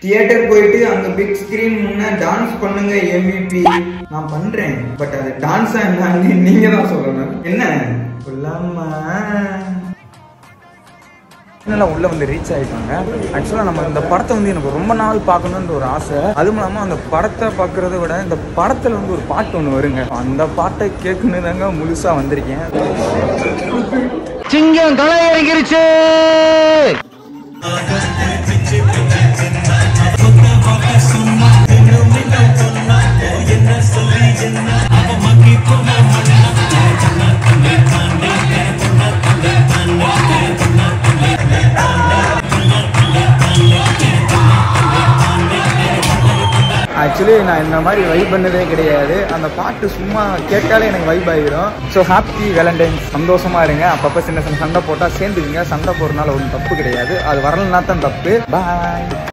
theatre போயிட்டு அங்க big screen முன்ன டான்ஸ் பண்ணுங்க எம்விபி நான் பண்றேன் பட் அது டான்ஸா என்னன்னு நீங்க தான் சொல்லணும் என்ன சொல்லாமா நல்லா உள்ள வந்து ரீச் ஆயிட்டாங்க ஆக்சுவலாக நம்ம இந்த படத்தை வந்து எனக்கு ரொம்ப நாள் பார்க்கணுன்ற ஒரு ஆசை அதுவும் இல்லாமல் அந்த படத்தை பார்க்குறத விட இந்த படத்தில் வந்து ஒரு பாட்டு ஒன்று வருங்க அந்த பாட்டை கேட்கணும் தாங்க முழுசாக வந்திருக்கேன் சிங்கம் களை இறங்கிருச்சு ஆக்சுவலி நான் இந்த மாதிரி வைப் பண்ணதே கிடையாது அந்த பாட்டு சும்மா கேட்டாலே எனக்கு வைப் ஆகிரும் ஸோ ஹாப்பி வேலண்டைன்ஸ் சந்தோஷமா இருங்க அப்பப்போ சின்ன சின்ன சண்டை போட்டால் சேர்ந்துக்குங்க சண்டை போடுறதுனால ஒன்றும் தப்பு கிடையாது அது வரலன்னா தான் தப்பு பாய்